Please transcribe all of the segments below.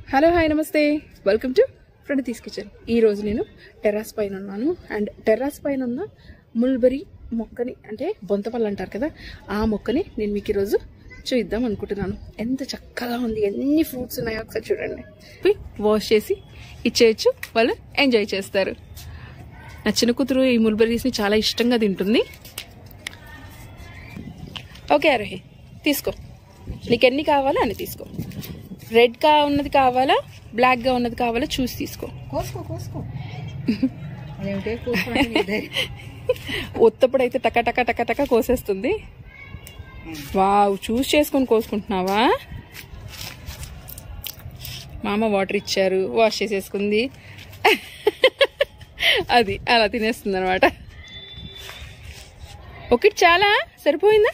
Hello hi namaste welcome to Pranathi's kitchen ఈ రోజు నేను టెర్రాస్ పైన ఉన్నాను అండ్ టెర్రాస్ పైన ఉన్న ముల్బరీ మొక్కని అంటే బొంతపల్లి అంటారు కదా ఆ మొక్కని నేను మీకు ఈరోజు చూద్దాం అనుకుంటున్నాను ఎంత చక్కగా ఉంది ఎన్ని ఫ్రూట్స్ ఉన్నాయో ఒకసారి చూడండి వాష్ చేసి ఇచ్చేయచ్చు వాళ్ళు ఎంజాయ్ చేస్తారు నా చిన్న కూతురు ఈ ముల్బెర్రీస్ని చాలా ఇష్టంగా తింటుంది ఓకే అరోహి తీసుకో నీకు ఎన్ని కావాలో అన్ని తీసుకో రెడ్గా ఉన్నది కావాలా బ్లాక్గా ఉన్నది కావాలా చూసి తీసుకో కోసుకో కోసుకో అదేమిటే కోసుకో ఒత్తప్పుడైతే టక టక టక టక కోసేస్తుంది వావ్ చూస్ చేసుకొని కోసుకుంటున్నావా మామ వాటర్ ఇచ్చారు వాష్ చేసేసుకుంది అది అలా తినేస్తుంది అనమాట ఒకటి చాలా సరిపోయిందా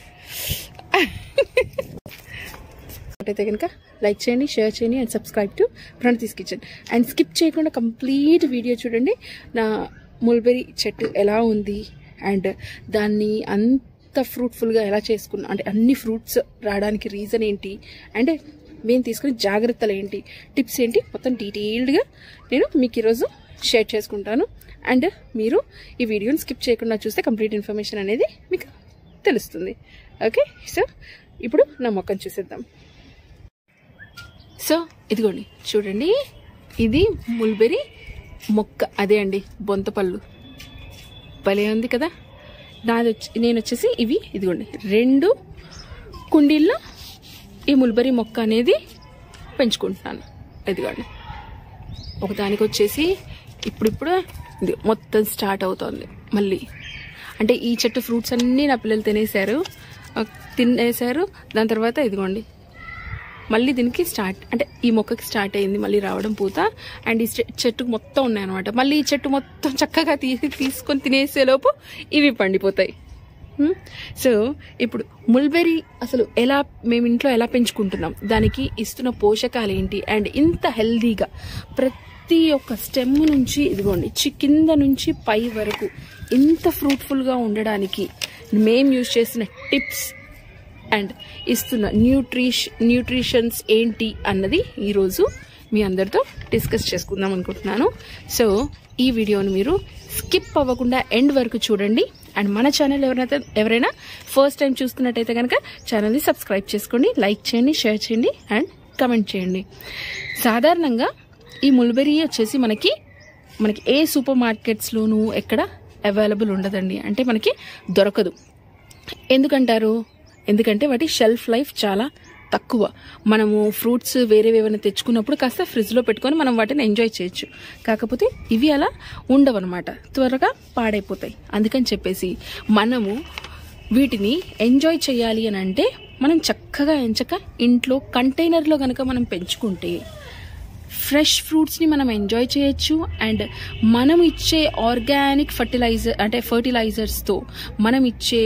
అయితే కనుక లైక్ చేయండి షేర్ చేయండి and subscribe to Pranathi's kitchen and skip చేయకుండా కంప్లీట్ వీడియో చూడండి నా ముల్బెరీ చెట్టు ఎలా ఉంది అండ్ దాన్ని అంత ఫ్రూట్ఫుల్గా ఎలా చేసుకున్నా అంటే అన్ని ఫ్రూట్స్ రావడానికి రీజన్ ఏంటి అండ్ మేము తీసుకునే జాగ్రత్తలు ఏంటి టిప్స్ ఏంటి మొత్తం డీటెయిల్డ్గా నేను మీకు ఈరోజు షేర్ చేసుకుంటాను అండ్ మీరు ఈ వీడియోని స్కిప్ చేయకుండా చూస్తే కంప్లీట్ ఇన్ఫర్మేషన్ అనేది మీకు తెలుస్తుంది ఓకే సో ఇప్పుడు నా మొక్కను చూసేద్దాం సో ఇదిగోండి చూడండి ఇది ముల్బెరీ మొక్క అదే అండి బొంతపళ్ళు భలే ఉంది కదా నాది వచ్చి నేను వచ్చేసి ఇవి ఇదిగోండి రెండు కుండీల్లో ఈ ముల్బెరీ మొక్క అనేది పెంచుకుంటున్నాను ఇదిగోండి ఒకదానికి వచ్చేసి ఇప్పుడిప్పుడు ఇది మొత్తం స్టార్ట్ అవుతోంది మళ్ళీ అంటే ఈ చెట్టు ఫ్రూట్స్ అన్నీ నా పిల్లలు తినేశారు ఆ, తినేశారు దాని తర్వాత ఇదిగోండి మళ్ళీ దీనికి స్టార్ట్ అంటే ఈ మొక్కకి స్టార్ట్ అయింది మళ్ళీ రావడం పూత అండ్ ఈ చె- చెట్టుకు మొత్తం ఉన్నాయన్నమాట మళ్ళీ ఈ చెట్టు మొత్తం చక్కగా తీసి తీసుకొని తినేసేలోపు ఇవి పండిపోతాయి హ్మ్? సో ఇప్పుడు ముల్బెరీ అసలు ఎలా మేము ఇంట్లో ఎలా పెంచుకుంటున్నాం దానికి ఇస్తున్న పోషకాలు ఏంటి అండ్ ఇంత హెల్దీగా ప్రతి ఒక్క స్టెమ్ నుంచి ఇదిగోండి చి- కింద నుంచి పై వరకు ఇంత ఫ్రూట్ఫుల్గా ఉండడానికి మేము యూజ్ చేసిన టిప్స్ అండ్ ఇస్తున్న న్యూట్రిష్ న్యూట్రిషన్స్ ఏంటి అన్నది ఈరోజు మీ అందరితో డిస్కస్ చేసుకుందాం అనుకుంటున్నాను సో ఈ వీడియోని మీరు స్కిప్ అవ్వకుండా ఎండ్ వరకు చూడండి అండ్ మన ఛానల్ ఎవరైతే ఎవరైనా ఫస్ట్ టైం చూస్తున్నట్టయితే కనుక ఛానల్ని సబ్స్క్రైబ్ చేసుకోండి లైక్ చేయండి షేర్ చేయండి అండ్ కమెంట్ చేయండి సాధారణంగా ఈ ముల్బెరీ వచ్చేసి మనకి మనకి ఏ సూపర్ మార్కెట్స్లోనూ ఎక్కడ అవైలబుల్ ఉండదండి అంటే మనకి దొరకదు ఎందుకంటారు ఎందుకంటే వాటి షెల్ఫ్ లైఫ్ చాలా తక్కువ మనము ఫ్రూట్స్ వేరేవి ఏమైనా తెచ్చుకున్నప్పుడు కాస్త ఫ్రిడ్జ్లో పెట్టుకొని మనం వాటిని ఎంజాయ్ చేయొచ్చు కాకపోతే ఇవి అలా ఉండవన్నమాట త్వరగా పాడైపోతాయి అందుకని చెప్పేసి మనము వీటిని ఎంజాయ్ చేయాలి అని అంటే మనం చక్కగా ఎంచక ఇంట్లో కంటైనర్లో కనుక మనం పెంచుకుంటే ఫ్రెష్ ఫ్రూట్స్ని మనం ఎంజాయ్ చేయొచ్చు అండ్ మనం ఇచ్చే ఆర్గానిక్ ఫర్టిలైజర్ అంటే ఫర్టిలైజర్స్తో మనం ఇచ్చే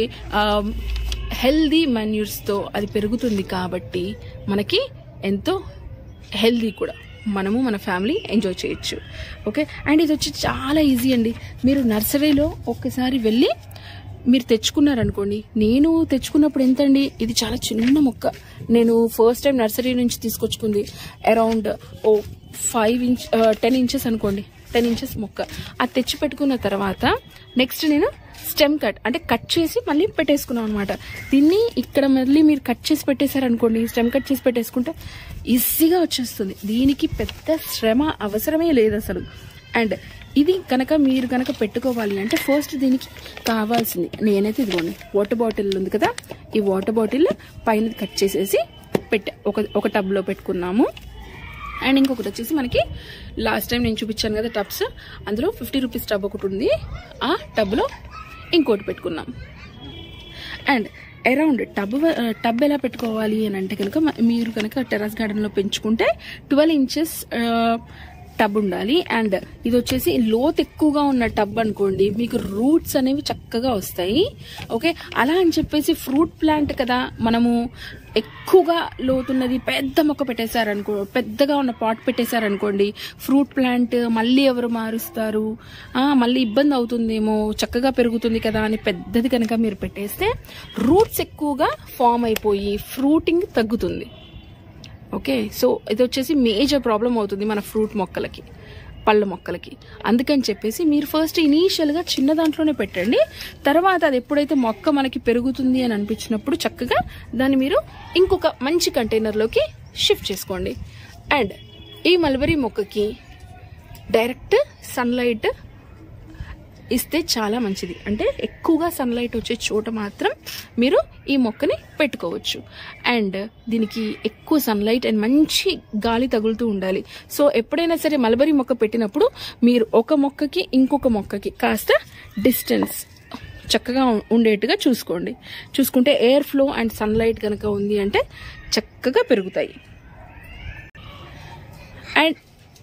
హెల్దీ మెన్యూర్స్తో అది పెరుగుతుంది కాబట్టి మనకి ఎంతో హెల్దీ కూడా మనము మన ఫ్యామిలీ ఎంజాయ్ చేయొచ్చు ఓకే అండ్ ఇది వచ్చి చాలా ఈజీ అండి మీరు నర్సరీలో ఒక్కసారి వెళ్ళి మీరు తెచ్చుకున్నారనుకోండి నేను తెచ్చుకున్నప్పుడు ఎంతండి ఇది చాలా చిన్న మొక్క నేను ఫస్ట్ టైం నర్సరీ నుంచి తీసుకొచ్చుకుంది అరౌండ్ ఓ ఫైవ్ ఇంచ్ టెన్ ఇంచెస్ అనుకోండి టెన్ ఇంచెస్ మొక్క అది తెచ్చి పెట్టుకున్న తర్వాత నెక్స్ట్ నేను స్టెమ్ కట్ అంటే కట్ చేసి మళ్ళీ పెట్టేసుకున్నాం అనమాట దీన్ని ఇక్కడ మళ్ళీ మీరు కట్ చేసి పెట్టేశారనుకోండి స్టెమ్ కట్ చేసి పెట్టేసుకుంటే ఈజీగా వచ్చేస్తుంది దీనికి పెద్ద శ్రమ అవసరమే లేదు అసలు అండ్ ఇది కనుక మీరు కనుక పెట్టుకోవాలి అంటే ఫస్ట్ దీనికి కావాల్సింది నేనైతే ఇదిగోండి వాటర్ బాటిల్ ఉంది కదా ఈ వాటర్ బాటిల్ పైన కట్ చేసేసి పెట్టా ఒక ఒక టబ్లో పెట్టుకున్నాము అండ్ ఇంకొకటి వచ్చేసి మనకి లాస్ట్ టైం నేను చూపించాను కదా టబ్స్ అందులో ఫిఫ్టీ రూపీస్ టబ్ ఒకటి ఉంది ఆ టబ్లో ఇంకోటి పెట్టుకున్నాం అండ్ అరౌండ్ టబ్ టబ్ ఎలా పెట్టుకోవాలి అని అంటే కనుక మ- మీరు కనుక టెర్రస్ గార్డెన్లో పెంచుకుంటే ట్వెల్వ్ ఇంచెస్ టబ్ ఉండాలి అండ్ ఇది వచ్చేసి లోత్ ఎక్కువగా ఉన్న టబ్ అనుకోండి మీకు రూట్స్ అనేవి చక్కగా వస్తాయి ఓకే అలా అని చెప్పేసి ఫ్రూట్ ప్లాంట్ కదా మనము ఎక్కువగా లోతున్నది పెద్ద మొక్క పెట్టేశారనుకో పెద్దగా ఉన్న పాట్ పెట్టేశారనుకోండి ఫ్రూట్ ప్లాంట్ మళ్ళీ ఎవరు మారుస్తారు ఆ, మళ్ళీ ఇబ్బంది అవుతుందేమో చక్కగా పెరుగుతుంది కదా అని పెద్దది కనుక మీరు పెట్టేస్తే రూట్స్ ఎక్కువగా ఫామ్ అయిపోయి ఫ్రూటింగ్ తగ్గుతుంది ఓకే సో ఇది వచ్చేసి మేజర్ ప్రాబ్లం అవుతుంది మన ఫ్రూట్ మొక్కలకి పళ్ళ మొక్కలకి అందుకని చెప్పేసి మీరు ఫస్ట్ ఇనీషియల్గా చిన్న దాంట్లోనే పెట్టండి తర్వాత అది ఎప్పుడైతే మొక్క మనకి పెరుగుతుంది అని అనిపించినప్పుడు చక్కగా దాన్ని మీరు ఇంకొక మంచి కంటైనర్లోకి షిఫ్ట్ చేసుకోండి అండ్ ఈ మల్బరీ మొక్కకి డైరెక్ట్ సన్లైట్ ఇస్తే చాలా మంచిది అంటే ఎక్కువగా సన్లైట్ వచ్చే చోట మాత్రం మీరు ఈ మొక్కని పెట్టుకోవచ్చు అండ్ దీనికి ఎక్కువ సన్లైట్ అండ్ మంచి గాలి తగులుతూ ఉండాలి సో ఎప్పుడైనా సరే మలబరీ మొక్క పెట్టినప్పుడు మీరు ఒక మొక్కకి ఇంకొక మొక్కకి కాస్త డిస్టెన్స్ చక్కగా ఉ- ఉండేట్టుగా చూసుకోండి చూసుకుంటే ఎయిర్ ఫ్లో అండ్ సన్లైట్ కనుక ఉంది అంటే చక్కగా పెరుగుతాయి అండ్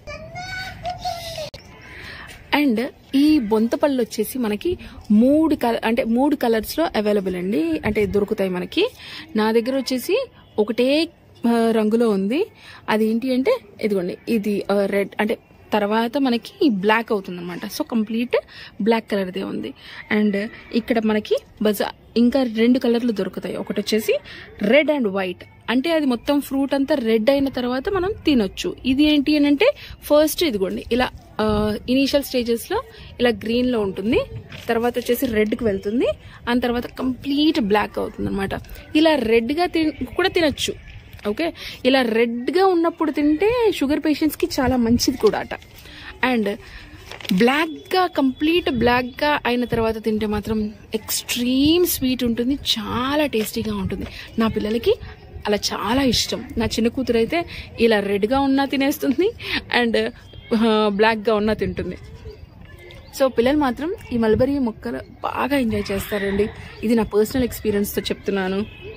అండ్ ఈ బొంతపళ్ళు వచ్చేసి మనకి మూడు కలర్ అంటే మూడు కలర్స్ లో అవైలబుల్ అండి అంటే దొరుకుతాయి మనకి నా దగ్గర వచ్చేసి ఒకటే ఆ, రంగులో ఉంది అది ఏంటి అంటే ఇదిగోండి ఇది రెడ్ అంటే తర్వాత మనకి బ్లాక్ అవుతుంది అనమాట సో కంప్లీట్ బ్లాక్ కలర్దే ఉంది అండ్ ఇక్కడ మనకి బజా ఇంకా రెండు కలర్లు దొరుకుతాయి ఒకటి వచ్చేసి రెడ్ అండ్ వైట్ అంటే అది మొత్తం ఫ్రూట్ అంతా రెడ్ అయిన తర్వాత మనం తినొచ్చు ఇది ఏంటి అని అంటే ఫస్ట్ ఇదిగోండి ఇలా ఇనీషియల్ స్టేజెస్ లో ఇలా గ్రీన్ లో ఉంటుంది తర్వాత వచ్చేసి రెడ్ కి వెళ్తుంది ఆ తర్వాత కంప్లీట్ బ్లాక్ అవుతుంది అనమాట ఇలా రెడ్ గా తిన్- కూడా తినొచ్చు ఓకే ఇలా రెడ్ గా ఉన్నప్పుడు తింటే షుగర్ పేషెంట్స్ కి చాలా మంచిది కూడా అట అండ్ బ్లాక్ గా కంప్లీట్ బ్లాక్ గా అయిన తర్వాత తింటే మాత్రం ఎక్స్ట్రీమ్ స్వీట్ ఉంటుంది చాలా టేస్టీగా ఉంటుంది నా పిల్లలకి అలా చాలా ఇష్టం నా చిన్న కూతురు అయితే ఇలా రెడ్ గా ఉన్నా తినేస్తుంది అండ్ బ్లాక్ గా ఉన్నా తింటుంది సో పిల్లలు మాత్రం ఈ మల్బరీ మొక్కలు బాగా ఎంజాయ్ చేస్తారండి ఇది నా పర్సనల్ ఎక్స్పీరియన్స్ తో చెప్తున్నాను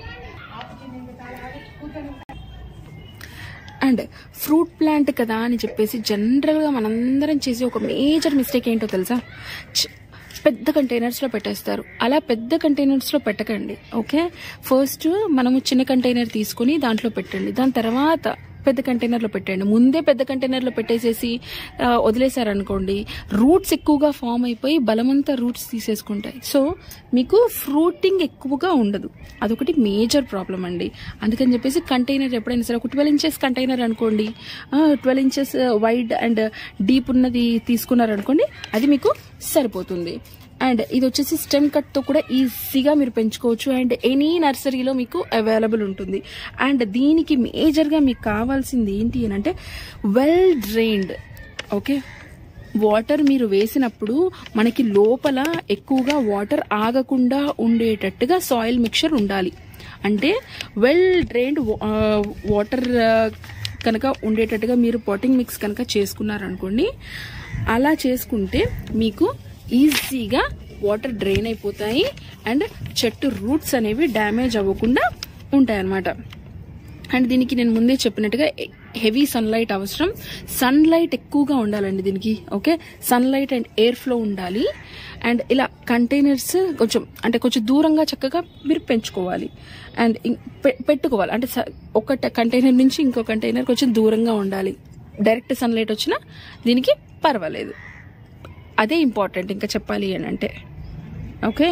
అండ్ ఫ్రూట్ ప్లాంట్ కదా అని చెప్పేసి జనరల్గా మనందరం చేసే ఒక మేజర్ మిస్టేక్ ఏంటో తెలుసా చ- పెద్ద కంటైనర్స్లో పెట్టేస్తారు అలా పెద్ద కంటైనర్స్లో పెట్టకండి ఓకే ఫస్ట్ మనము చిన్న కంటైనర్ తీసుకొని దాంట్లో పెట్టండి దాని తర్వాత పెద్ద కంటైనర్లో పెట్టండి ముందే పెద్ద కంటైనర్లో పెట్టేసేసి ఆ, వదిలేశారనుకోండి రూట్స్ ఎక్కువగా ఫామ్ అయిపోయి బలమంతా రూట్స్ తీసేసుకుంటాయి సో మీకు ఫ్రూటింగ్ ఎక్కువగా ఉండదు అదొకటి మేజర్ ప్రాబ్లం అండి అందుకని చెప్పేసి కంటైనర్ ఎప్పుడైనా సరే ఒక ట్వెల్వ్ ఇంచెస్ కంటైనర్ అనుకోండి twelve inches wide and deep ఉన్నది తీసుకున్నారనుకోండి అది మీకు సరిపోతుంది అండ్ ఇది వచ్చేసి స్టెమ్ కట్ తో కూడా ఈజీగా మీరు పెంచుకోవచ్చు అండ్ ఎనీ నర్సరీలో మీకు అవైలబుల్ ఉంటుంది అండ్ దీనికి మేజర్ గా మీకు కావాల్సింది ఏంటి అని అంటే వెల్ డ్రైన్డ్ ఓకే వాటర్ మీరు వేసినప్పుడు మనకి లోపల ఎక్కువగా వాటర్ ఆగకుండా ఉండేటట్టుగా సాయిల్ మిక్చర్ ఉండాలి అంటే వెల్ డ్రైన్డ్ వాటర్ కనుక ఉండేటట్టుగా మీరు పాటింగ్ మిక్స్ కనుక చేసుకున్నారనుకోండి అలా చేసుకుంటే మీకు ఈజీగా వాటర్ డ్రైన్ అయిపోతాయి అండ్ చెట్టు రూట్స్ అనేవి డ్యామేజ్ అవ్వకుండా ఉంటాయి అన్నమాట అండ్ దీనికి నేను ముందే చెప్పినట్టుగా హెవీ సన్లైట్ అవసరం సన్లైట్ ఎక్కువగా ఉండాలండి దీనికి okay sunlight and air flow ఉండాలి అండ్ ఇలా కంటైనర్స్ కొంచెం అంటే కొంచెం దూరంగా చక్కగా మీరు పెంచుకోవాలి అండ్ ఇం- పె- పెట్టుకోవాలి అంటే స- ఒక కంటైనర్ నుంచి ఇంకో కంటైనర్ కొంచెం దూరంగా ఉండాలి డైరెక్ట్ సన్లైట్ వచ్చినా దీనికి పర్వాలేదు అదే ఇంపార్టెంట్ ఇంకా చెప్పాలి అని అంటే okay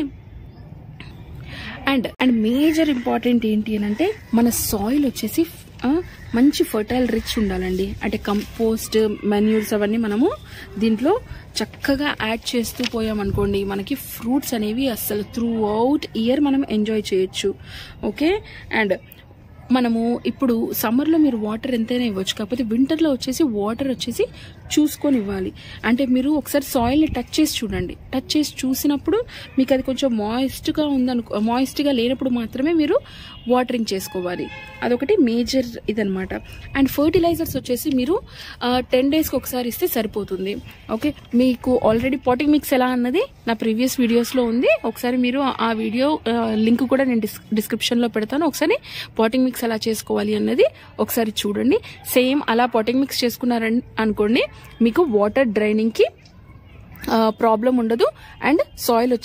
and and major important ఏంటి అని అంటే మన సాయిల్ వచ్చేసి ఆ, మంచి ఫర్టైల్ రిచ్ ఉండాలండి అంటే కంపోస్ట్ మెన్యూర్స్ అవన్నీ మనము దీంట్లో చక్కగా యాడ్ చేస్తూ పోయామనుకోండి మనకి ఫ్రూట్స్ అనేవి అస్సలు త్రూ అవుట్ ఇయర్ మనం ఎంజాయ్ చేయొచ్చు ఓకే అండ్ మనము ఇప్పుడు సమ్మర్లో మీరు వాటర్ ఎంతైనా ఇవ్వచ్చు కాకపోతే వింటర్లో వచ్చేసి వాటర్ వచ్చేసి చూసుకొని ఇవ్వాలి అంటే మీరు ఒకసారి సాయిల్ని టచ్ చేసి చూడండి టచ్ చేసి చూసినప్పుడు మీకు అది కొంచెం మాయిస్ట్గా ఉందనుకో మాయిస్ట్గా లేనప్పుడు మాత్రమే మీరు వాటరింగ్ చేసుకోవాలి అదొకటి మేజర్ ఇదనమాట అండ్ ఫర్టిలైజర్స్ వచ్చేసి మీరు టెన్ డేస్కి ఒకసారి ఇస్తే సరిపోతుంది ఓకే మీకు ఆల్రెడీ పాటింగ్ మిక్స్ ఎలా అన్నది నా ప్రీవియస్ వీడియోస్లో ఉంది ఒకసారి మీరు ఆ వీడియో లింక్ కూడా నేను డిస్ డిస్క్రిప్షన్లో పెడతాను ఒకసారి పాటింగ్ మిక్స్ ఎలా చేసుకోవాలి అన్నది ఒకసారి చూడండి సేమ్ అలా పాటింగ్ మిక్స్ చేసుకున్నారని అనుకోండి మీకు వాటర్ డ్రైనింగ్కి ప్రాబ్లం ఉండదు అండ్ సాయిల్ వచ్చేసి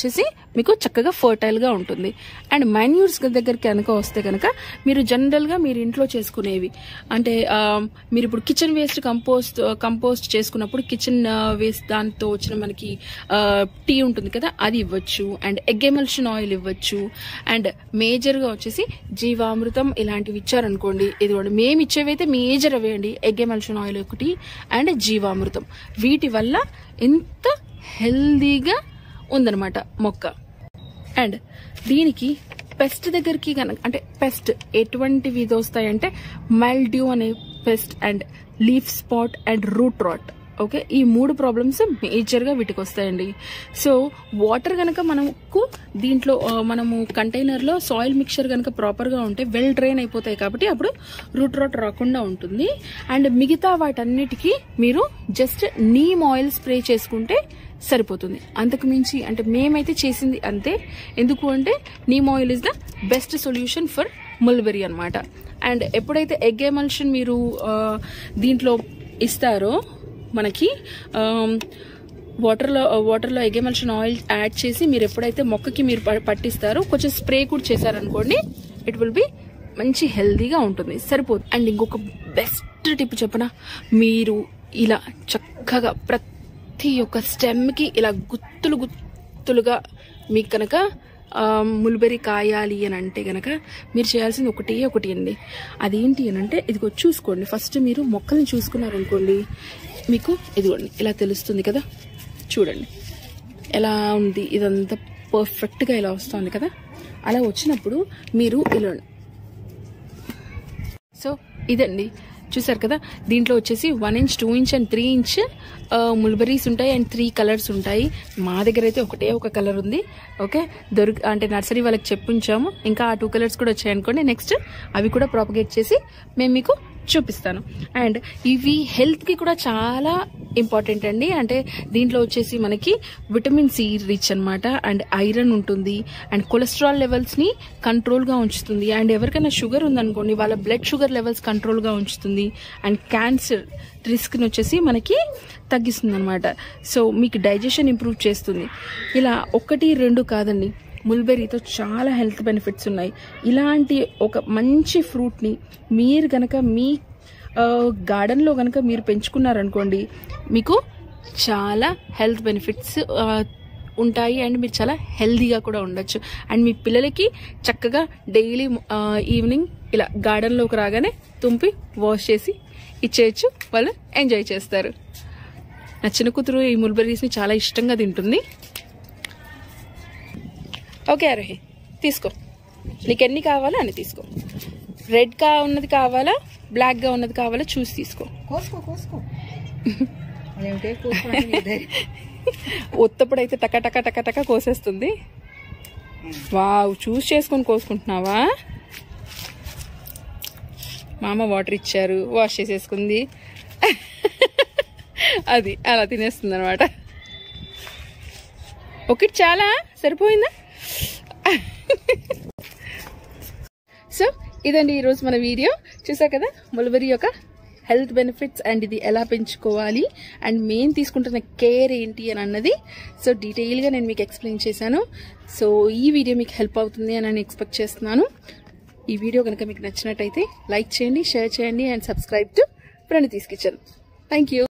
మీకు చక్కగా ఫర్టైల్గా ఉంటుంది అండ్ మాన్యూర్స్ దగ్గరికి కనుక వస్తే కనుక మీరు జనరల్గా మీరు ఇంట్లో చేసుకునేవి అంటే ఆ, మీరు ఇప్పుడు కిచెన్ వేస్ట్ కంపోస్ట్ కంపోస్ట్ చేసుకున్నప్పుడు కిచెన్ వేస్ట్ దాంతో వచ్చిన మనకి టీ ఉంటుంది కదా అది ఇవ్వచ్చు అండ్ ఎగ్ ఎమల్షన్ ఆయిల్ ఇవ్వచ్చు అండ్ మేజర్గా వచ్చేసి జీవామృతం ఇలాంటివి ఇచ్చారనుకోండి ఇదిగోండి మేము ఇచ్చేవైతే మేజర్ అవే అండి ఎగ్ ఎమల్షన్ ఆయిల్ ఒకటి అండ్ జీవామృతం వీటి వల్ల ఎంత హెల్దీగా ఉందన్నమాట మొక్క అండ్ దీనికి పెస్ట్ దగ్గరికి కనుక అంటే పెస్ట్ ఎటువంటివి ఇది వస్తాయంటే మెల్డ్యూ అనే pest and leaf spot and root rot okay ఈ మూడు ప్రాబ్లమ్స్ మేజర్గా వీటికి వస్తాయండి సో వాటర్ కనుక మనకు దీంట్లో ఆ, మనము కంటైనర్లో సాయిల్ మిక్చర్ కనుక ప్రాపర్గా ఉంటే వెల్ డ్రైన్ అయిపోతాయి కాబట్టి అప్పుడు రూట్ రాట్ రాకుండా ఉంటుంది అండ్ మిగతా వాటన్నిటికీ మీరు జస్ట్ నీమ్ ఆయిల్ స్ప్రే చేసుకుంటే సరిపోతుంది అంతకు మించి అంటే మేమైతే చేసింది అంతే ఎందుకు అంటే neem oil is the best solution for mulberry అనమాట అండ్ ఎప్పుడైతే ఎగ్ ఎమల్షన్ మీరు ఆ, దీంట్లో ఇస్తారో మనకి ఆమ్, వాటర్లో వాటర్లో ఎగ్ ఎమల్షన్ ఆయిల్ యాడ్ చేసి మీరు ఎప్పుడైతే మొక్కకి మీరు ప- పట్టిస్తారో కొంచెం స్ప్రే కూడా చేశారనుకోండి ఇట్ విల్ బి మంచి హెల్దీగా ఉంటుంది సరిపోతుంది అండ్ ఇంకొక బెస్ట్ టిప్ చెప్పనా మీరు ఇలా చక్కగా ప్రతి ఒక్క స్టెమ్కి ఇలా గుత్తులు గుత్తులుగా మీకు కనుక ముల్బెరీ కాయాలి అని అంటే గనక మీరు చేయాల్సింది ఒకటే ఒకటి అండి అదేంటి అని అంటే ఇదిగో చూసుకోండి ఫస్ట్ మీరు మొక్కల్ని చూసుకున్నారనుకోండి మీకు ఇదిగోండి ఇలా తెలుస్తుంది కదా చూడండి ఎలా ఉంది ఇదంతా పర్ఫెక్ట్గా ఇలా వస్తుంది కదా అలా వచ్చినప్పుడు మీరు ఇలా సో ఇదండి చూసారు కదా దీంట్లో వచ్చేసి one inch two inch and three inch mulberries ఉంటాయి అండ్ త్రీ కలర్స్ ఉంటాయి మా దగ్గర అయితే ఒకటే ఒక కలర్ ఉంది ఓకే దొరికి అంటే నర్సరీ వాళ్ళకి చెప్పించాము ఇంకా ఆ టూ కలర్స్ కూడా వచ్చాయనుకోండి నెక్స్ట్ అవి కూడా ప్రాపగేట్ చేసి మేము మీకు చూపిస్తాను అండ్ ఇవి హెల్త్కి కూడా చాలా ఇంపార్టెంట్ అండి అంటే దీంట్లో వచ్చేసి మనకి విటమిన్ సి రిచ్ అన్నమాట అండ్ ఐరన్ ఉంటుంది అండ్ కొలెస్ట్రాల్ లెవెల్స్ని కంట్రోల్గా ఉంచుతుంది అండ్ ఎవరికైనా షుగర్ ఉందనుకోండి వాళ్ళ బ్లడ్ షుగర్ లెవెల్స్ కంట్రోల్గా ఉంచుతుంది అండ్ క్యాన్సర్ రిస్క్ని వచ్చేసి మనకి తగ్గిస్తుంది అనమాట సో మీకు డైజెషన్ ఇంప్రూవ్ చేస్తుంది ఇలా ఒకటి రెండు కాదండి ముల్బెర్రీతో చాలా హెల్త్ బెనిఫిట్స్ ఉన్నాయి ఇలాంటి ఒక మంచి ఫ్రూట్ని మీరు గనక మీ గార్డెన్లో గనక మీరు పెంచుకున్నారనుకోండి మీకు చాలా హెల్త్ బెనిఫిట్స్ ఉంటాయి అండ్ మీరు చాలా హెల్దీగా కూడా ఉండొచ్చు అండ్ మీ పిల్లలకి చక్కగా డైలీ ఈవినింగ్ ఇలా గార్డెన్లోకి రాగానే తుంపి వాష్ చేసి ఇచ్చేయచ్చు వాళ్ళు ఎంజాయ్ చేస్తారు నా చిన్న కూతురు ఈ ముల్బెర్రీస్ని చాలా ఇష్టంగా తింటుంది ఓకే అరోహి తీసుకో నీకు ఎన్ని కావాలో అన్ని తీసుకో రెడ్ గా ఉన్నది కావాలా బ్లాక్ గా ఉన్నది కావాలా చూసి తీసుకో కోసుకో కోసుకో అదేమిటే కోసుకోవడానికి నీ ధైర్యం. ఒత్తప్పుడైతే టక టక టక టక కోసేస్తుంది వావ్ చూస్ చేసుకొని కోసుకుంటున్నావా మామ వాటర్ ఇచ్చారు వాష్ చేసేసుకుంది అది అలా తినేస్తుంది అనమాట ఒకటి చాలా సరిపోయిందా సో ఇదండి ఈరోజు మన వీడియో చూసారు కదా ములబరి యొక్క హెల్త్ బెనిఫిట్స్ అండ్ ఇది ఎలా పెంచుకోవాలి అండ్ మెయిన్ తీసుకుంటున్న కేర్ ఏంటి అని అన్నది సో డీటెయిల్గా నేను మీకు ఎక్స్ప్లెయిన్ చేశాను సో ఈ వీడియో మీకు హెల్ప్ అవుతుంది అని నేను ఎక్స్పెక్ట్ చేస్తున్నాను ఈ వీడియో కనుక మీకు నచ్చినట్టయితే లైక్ చేయండి షేర్ చేయండి and subscribe to Pranithi's kitchen thank you